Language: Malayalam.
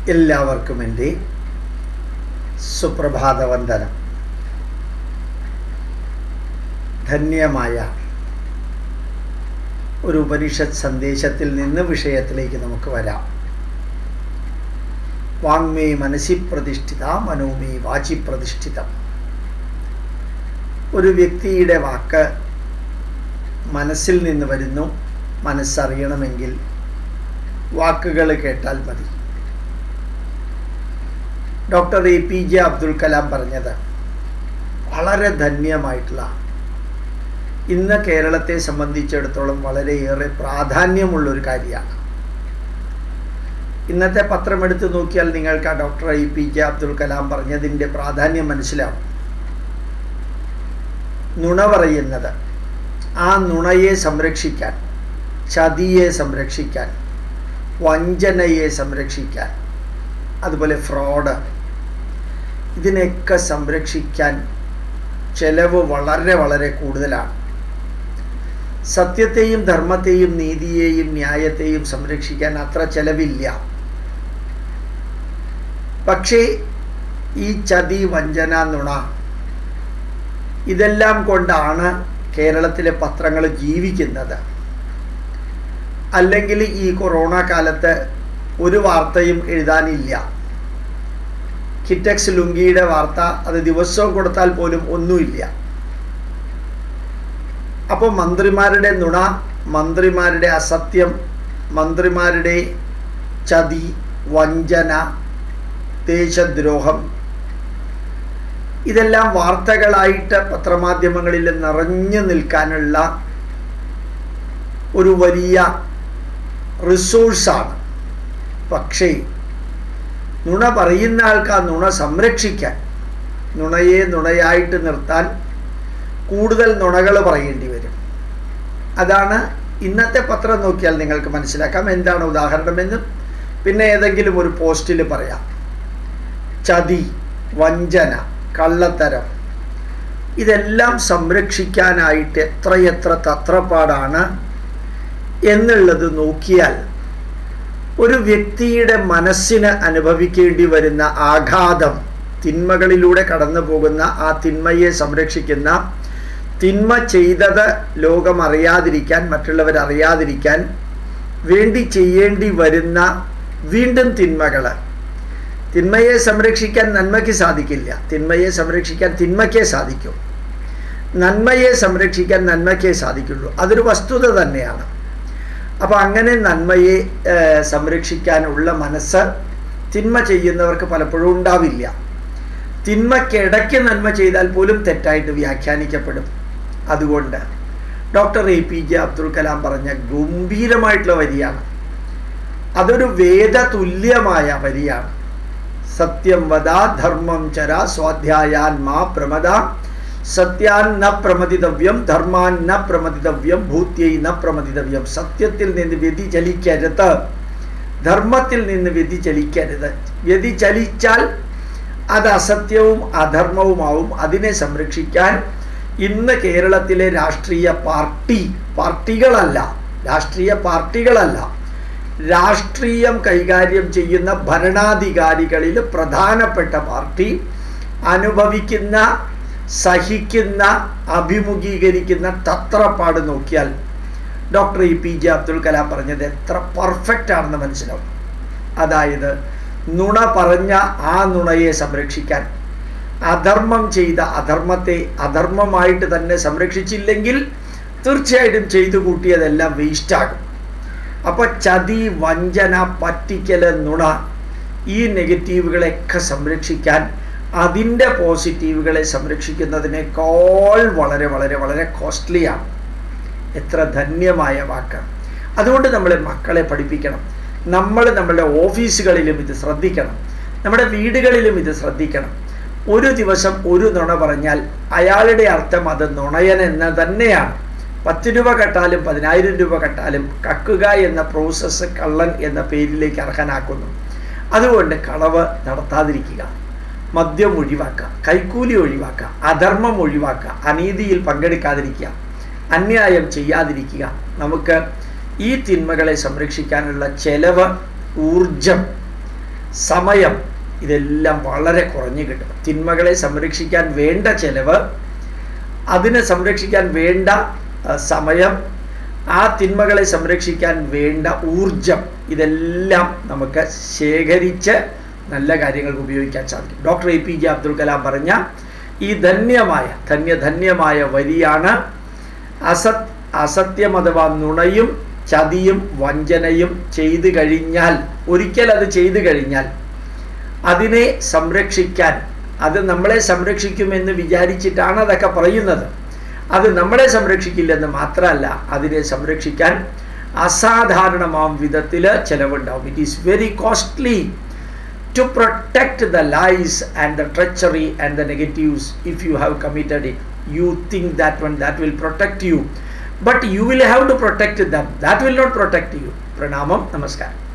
എല്ലാവർക്കും എൻ്റെ സുപ്രഭാത വന്ദനം ധന്യമായ ഒരു ഉപനിഷത്ത് സന്ദേശത്തിൽ നിന്ന് വിഷയത്തിലേക്ക് നമുക്ക് വരാം വാങ്മേ മനസ്സി പ്രതിഷ്ഠിത മനോമേ വാചി പ്രതിഷ്ഠിതം ഒരു വ്യക്തിയുടെ വാക്ക് മനസ്സിൽ നിന്ന് വരുന്നു മനസ്സറിയണമെങ്കിൽ വാക്കുകൾ കേട്ടാൽ മതി doctor A P J Abdul Kalam പറഞ്ഞത് വളരെ ധന്യമായിട്ടുള്ള ഇന്ന് കേരളത്തെ സംബന്ധിച്ചിടത്തോളം വളരെയേറെ പ്രാധാന്യമുള്ളൊരു കാര്യമാണ് ഇന്നത്തെ പത്രം എടുത്ത് നോക്കിയാൽ നിങ്ങൾക്ക് ആ doctor A P J Abdul Kalam പറഞ്ഞതിൻ്റെ പ്രാധാന്യം മനസ്സിലാവും നുണ പറയുന്നത് ആ നുണയെ സംരക്ഷിക്കാൻ ചതിയെ സംരക്ഷിക്കാൻ വഞ്ചനയെ സംരക്ഷിക്കാൻ അതുപോലെ ഫ്രോഡ് ഇതിനെയൊക്കെ സംരക്ഷിക്കാൻ ചെലവ് വളരെ വളരെ കൂടുതലാണ് സത്യത്തെയും ധർമ്മത്തെയും നീതിയെയും ന്യായത്തെയും സംരക്ഷിക്കാൻ അത്ര ചെലവില്ല പക്ഷേ ഈ ചതി വഞ്ചന നുണ ഇതെല്ലാം കൊണ്ടാണ് കേരളത്തിലെ പത്രങ്ങൾ ജീവിക്കുന്നത് അല്ലെങ്കിൽ ഈ കൊറോണ കാലത്ത് ഒരു വാർത്തയും എഴുതാനില്ല കിറ്റക്സ് ലുങ്കിയുടെ വാർത്ത അത് ദിവസവും കൊടുത്താൽ പോലും ഒന്നുമില്ല അപ്പോൾ മന്ത്രിമാരുടെ നുണ മന്ത്രിമാരുടെ അസത്യം മന്ത്രിമാരുടെ ചതി വഞ്ചന ദേശദ്രോഹം ഇതെല്ലാം വാർത്തകളായിട്ട് പത്രമാധ്യമങ്ങളിൽ നിറഞ്ഞു നിൽക്കാനുള്ള ഒരു വലിയ റിസോഴ്സാണ് പക്ഷേ നുണ പറയുന്ന ആൾക്ക് ആ നുണ സംരക്ഷിക്കാൻ നുണയെ നുണയായിട്ട് നിർത്താൻ കൂടുതൽ നുണകൾ പറയേണ്ടി വരും അതാണ് ഇന്നത്തെ പത്രം നോക്കിയാൽ നിങ്ങൾക്ക് മനസ്സിലാക്കാം എന്താണ് ഉദാഹരണമെന്നും പിന്നെ ഏതെങ്കിലും ഒരു പോസ്റ്റിൽ പറയാം ചതി വഞ്ചന കള്ളത്തരം ഇതെല്ലാം സംരക്ഷിക്കാനായിട്ട് എത്രയെത്ര തത്രപ്പാടാണ് എന്നുള്ളത് നോക്കിയാൽ ഒരു വ്യക്തിയുടെ മനസ്സിന് അനുഭവിക്കേണ്ടി വരുന്ന ആഘാതം തിന്മകളിലൂടെ കടന്നു പോകുന്ന ആ തിന്മയെ സംരക്ഷിക്കുന്ന തിന്മ ചെയ്തത് ലോകം അറിയാതിരിക്കാൻ മറ്റുള്ളവർ അറിയാതിരിക്കാൻ വേണ്ടി ചെയ്യേണ്ടി വരുന്ന വീണ്ടും തിന്മകൾ തിന്മയെ സംരക്ഷിക്കാൻ നന്മയ്ക്ക് സാധിക്കില്ല തിന്മയെ സംരക്ഷിക്കാൻ തിന്മയ്ക്കേ സാധിക്കും നന്മയെ സംരക്ഷിക്കാൻ നന്മയ്ക്കേ സാധിക്കുള്ളൂ അതൊരു വസ്തുത തന്നെയാണ് അപ്പോൾ അങ്ങനെ നന്മയെ സംരക്ഷിക്കാനുള്ള മനസ്സ് തിന്മ ചെയ്യുന്നവർക്ക് പലപ്പോഴും ഉണ്ടാവില്ല തിന്മക്കിടയ്ക്ക് നന്മ ചെയ്താൽ പോലും തെറ്റായിട്ട് വ്യാഖ്യാനിക്കപ്പെടും അതുകൊണ്ട് doctor A P J Abdul Kalam പറഞ്ഞ ഗംഭീരമായിട്ടുള്ള വരിയാണ് അതൊരു വേദതുല്യമായ വരിയാണ് സത്യം വദ ധർമ്മം ചര സ്വാധ്യായാൻ മാ പ്രമദ സത്യാൻ ന പ്രമതിതവ്യം ധർമാൻ ന പ്രമതിതവ്യം ഭൂത്യൈ ന പ്രമതിതവ്യം സത്യത്തിൽ നിന്ന് വ്യതിചലിക്കരുത് ധർമ്മത്തിൽ നിന്ന് വ്യതിചലിക്കരുത് വ്യതിചലിച്ചാൽ അത് അസത്യവും അധർമ്മവുമാവും അതിനെ സംരക്ഷിക്കാൻ ഇന്ന് കേരളത്തിലെ രാഷ്ട്രീയ പാർട്ടി പാർട്ടികളല്ല രാഷ്ട്രീയ പാർട്ടികളല്ല രാഷ്ട്രീയം കൈകാര്യം ചെയ്യുന്ന ഭരണാധികാരികളിൽ പ്രധാനപ്പെട്ട പാർട്ടി അനുഭവിക്കുന്ന സഹിക്കുന്ന അഭിമുഖീകരിക്കുന്ന തത്രപ്പാട് നോക്കിയാൽ doctor E P J Abdul Kalam പറഞ്ഞത് എത്ര പെർഫെക്റ്റ് ആണെന്ന് മനസ്സിലാവും അതായത് നുണ പറഞ്ഞ ആ നുണയെ സംരക്ഷിക്കാൻ അധർമ്മം ചെയ്ത അധർമ്മത്തെ അധർമ്മമായിട്ട് തന്നെ സംരക്ഷിച്ചില്ലെങ്കിൽ തീർച്ചയായിട്ടും ചെയ്തു കൂട്ടിയതെല്ലാം വേസ്റ്റാകും അപ്പോൾ ചതി വഞ്ചന പറ്റിക്കല് നുണ ഈ നെഗറ്റീവുകളെയൊക്കെ സംരക്ഷിക്കാൻ അതിൻ്റെ പോസിറ്റീവുകളെ സംരക്ഷിക്കുന്നതിനേക്കാൾ വളരെ വളരെ വളരെ കോസ്റ്റ്ലിയാണ് എത്ര ധന്യമായ വാക്ക് അതുകൊണ്ട് നമ്മളെ മക്കളെ പഠിപ്പിക്കണം നമ്മൾ നമ്മുടെ ഓഫീസുകളിലും ഇത് ശ്രദ്ധിക്കണം നമ്മുടെ വീടുകളിലും ഇത് ശ്രദ്ധിക്കണം ഒരു ദിവസം ഒരു നുണ പറഞ്ഞാൽ അയാളുടെ അർത്ഥം അത് നുണയൻ എന്ന് തന്നെയാണ് പത്ത് രൂപ കട്ടാലും പതിനായിരം രൂപ കട്ടാലും കക്കുക എന്ന പ്രോസസ്സ് കള്ളൻ എന്ന പേരിലേക്ക് അർഹനാക്കുന്നു അതുകൊണ്ട് കളവ് നടത്താതിരിക്കുക മദ്യം ഒഴിവാക്കുക കൈക്കൂലി ഒഴിവാക്കുക അധർമ്മം ഒഴിവാക്കുക അനീതിയിൽ പങ്കെടുക്കാതിരിക്കുക അന്യായം ചെയ്യാതിരിക്കുക നമുക്ക് ഈ തിന്മകളെ സംരക്ഷിക്കാനുള്ള ചെലവ് ഊർജം സമയം ഇതെല്ലാം വളരെ കുറഞ്ഞു കിട്ടും തിന്മകളെ സംരക്ഷിക്കാൻ വേണ്ട ചെലവ് അതിനെ സംരക്ഷിക്കാൻ വേണ്ട ആ, സമയം ആ തിന്മകളെ സംരക്ഷിക്കാൻ വേണ്ട ഊർജം ഇതെല്ലാം നമുക്ക് ശേഖരിച്ച് നല്ല കാര്യങ്ങൾക്ക് ഉപയോഗിക്കാൻ സാധിക്കും doctor A P J Abdul Kalam പറഞ്ഞ ഈ ധന്യമായ ധന്യധന്യമായ വരിയാണ് അസത് അസത്യം അഥവാ നുണയും ചതിയും വഞ്ചനയും ചെയ്തു കഴിഞ്ഞാൽ ഒരിക്കൽ അത് ചെയ്തു കഴിഞ്ഞാൽ അതിനെ സംരക്ഷിക്കാൻ അത് നമ്മളെ സംരക്ഷിക്കുമെന്ന് വിചാരിച്ചിട്ടാണ് അതൊക്കെ പറയുന്നത് അത് നമ്മളെ സംരക്ഷിക്കില്ലെന്ന് മാത്രമല്ല അതിനെ സംരക്ഷിക്കാൻ അസാധാരണമാം വിധത്തിൽ ചെലവുണ്ടാവും it is very costly to protect the lies and the treachery and the negatives if you have committed it you think that one that will protect you but you will have to protect them that will not protect you pranamam namaskar